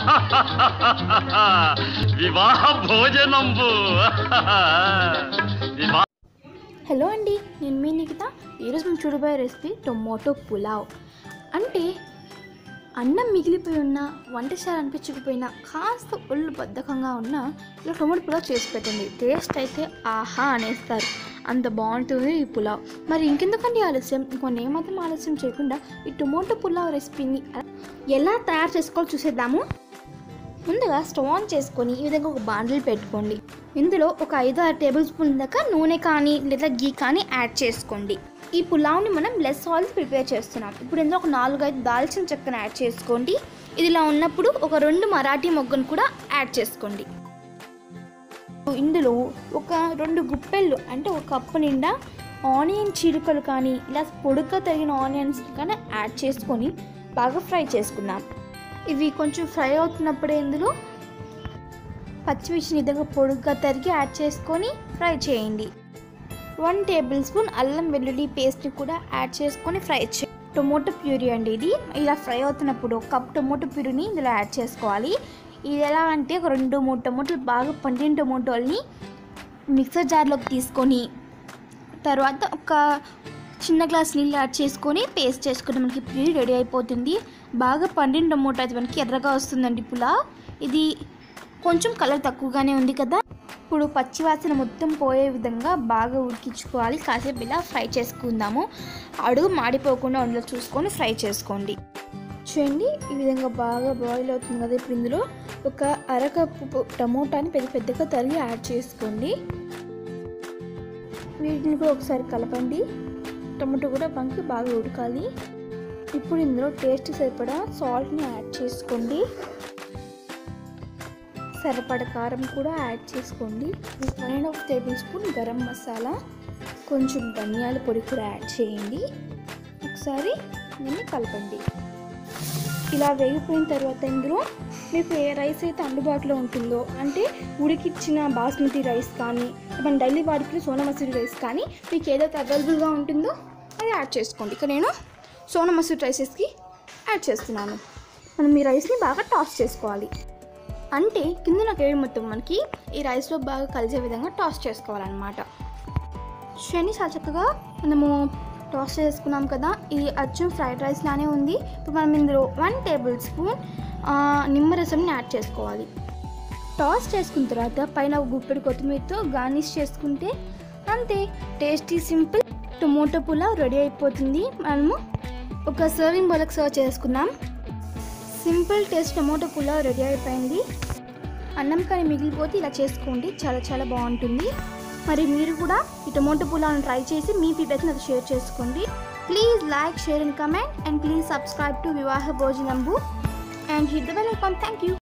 వివాహ భోజనంబు వివాహ హలో అండి నేను మీ నిఖిత ఈరోజు మేము చూడబోయే రెసిపీ టొమాటో పులావ్ అంటే అన్నం మిగిలిపోయి ఉన్న వంట అనిపించకపోయినా కాస్త ఒళ్ళు బద్ధకంగా ఉన్న ఇలా టొమాటో పులావ్ చేసి పెట్టండి టేస్ట్ అయితే ఆహా అనేస్తారు అంత బాగుంటుంది ఈ పులావ్ మరి ఇంకెందుకండి ఆలస్యం ఇంకొన్ని ఏమాత్రం ఆలస్యం చేయకుండా ఈ టొమాటో పులావ్ రెసిపీని ఎలా తయారు చేసుకోవాలో చూసేద్దాము ముందుగా స్టవ్ ఆన్ చేసుకొని ఈ విధంగా ఒక బాండిల్ పెట్టుకోండి ఇందులో ఒక ఐదు ఆరు టేబుల్ స్పూన్ దాకా నూనె కానీ లేదా గీ కానీ యాడ్ చేసుకోండి ఈ పులావ్ని మనం లెస్ ఆయిల్ ప్రిపేర్ చేస్తున్నాం ఇప్పుడు ఇందులో ఒక నాలుగు ఐదు దాల్చిన చెక్కను యాడ్ చేసుకోండి ఇది ఇలా ఉన్నప్పుడు ఒక రెండు మరాఠీ మొగ్గను కూడా యాడ్ చేసుకోండి ఇందులో ఒక రెండు గుప్పెళ్ళు అంటే ఒక కప్పు నిండా ఆనియన్ చీలికలు కానీ ఇలా పొడుగ్గా తగిన ఆనియన్స్ కానీ యాడ్ చేసుకొని బాగా ఫ్రై చేసుకుందాం ఇవి కొంచెం ఫ్రై అవుతున్నప్పుడే ఇందులో పచ్చిమిర్చిని విధంగా పొడుగ్గా తరిగి యాడ్ చేసుకొని ఫ్రై చేయండి వన్ టేబుల్ స్పూన్ అల్లం వెల్లుల్లి పేస్ట్ని కూడా యాడ్ చేసుకొని ఫ్రై చే టొమాటో ప్యూరీ అండి ఇది ఇలా ఫ్రై అవుతున్నప్పుడు ఒక కప్ టొమాటో ప్యూరీని ఇందులో యాడ్ చేసుకోవాలి ఇది ఎలా అంటే ఒక రెండు మూడు టొమాటోలు బాగా పండిన టొమాటోల్ని మిక్సర్ జార్లోకి తీసుకొని తర్వాత ఒక చిన్న గ్లాస్ నీళ్ళు యాడ్ చేసుకొని పేస్ట్ చేసుకుంటే మనకి ప్యూరీ రెడీ అయిపోతుంది బాగా పండిన టమోటా అది మనకి ఎర్రగా వస్తుందండి పులావ్ ఇది కొంచెం కలర్ తక్కువగానే ఉంది కదా ఇప్పుడు పచ్చివాసన మొత్తం పోయే విధంగా బాగా ఉడికించుకోవాలి కాసేపు ఇలా ఫ్రై చేసుకుందాము అడుగు మాడిపోకుండా అందులో చూసుకొని ఫ్రై చేసుకోండి చూడండి ఈ విధంగా బాగా బాయిల్ అవుతుంది కదా ఇప్పుడు ఇందులో ఒక అరకప్పు టమోటాని పెద్ద పెద్దగా తరిగి యాడ్ చేసుకోండి వీటిని కూడా ఒకసారి కలపండి టమాటో కూడా బంకి బాగా ఉడకాలి ఇప్పుడు ఇందులో టేస్ట్ సరిపడా సాల్ట్ని యాడ్ చేసుకోండి సరిపడ కారం కూడా యాడ్ చేసుకోండి one and half tablespoon garam masala కొంచెం ధనియాల పొడి కూడా యాడ్ చేయండి ఒకసారి దీన్ని కలపండి ఇలా వేగిపోయిన తర్వాత ఇందులో మీకు ఏ రైస్ అయితే అందుబాటులో ఉంటుందో అంటే ఉడికిచ్చిన బాస్మతి రైస్ కానీ మన డైలీ వాడుకునే సోనా మసూరి రైస్ కానీ మీకు ఏదైతే అవైలబుల్గా ఉంటుందో అది యాడ్ చేసుకోండి ఇక నేను సోనా మసూరి రైసెస్కి యాడ్ చేస్తున్నాను మనం ఈ రైస్ని బాగా టాస్ చేసుకోవాలి అంటే కింద నాకు వేడి మొత్తం మనకి ఈ రైస్లో బాగా కలిసే విధంగా టాస్ చేసుకోవాలన్నమాట శని చాలా చక్కగా మనము టాస్ చేసుకున్నాం కదా ఇది అచ్చం ఫ్రైడ్ రైస్ లానే ఉంది ఇప్పుడు మనం ఇందులో వన్ టేబుల్ స్పూన్ ఆ, నిమ్మరసంని యాడ్ చేసుకోవాలి టాస్ చేసుకున్న తర్వాత పైన ఒక గుప్పెడు కొత్తిమీరతో గార్నిష్ చేసుకుంటే అంతే tasty simple tomato pulao ready అయిపోతుంది మనము ఒక సర్వింగ్ బౌల్కి సర్వ్ చేసుకుందాం simple taste tomato pulao ready అయిపోయింది అన్నం కానీ మిగిలిపోతే ఇలా చేసుకోండి చాలా చాలా బాగుంటుంది మరి మీరు కూడా ఈ టొమాటో పులావ్ని ట్రై చేసి మీ ఫీడ్బ్యాక్ నాకు షేర్ చేసుకోండి please like share and comment and please subscribe to Vivaha Bhojanambu and hit the bell icon thank you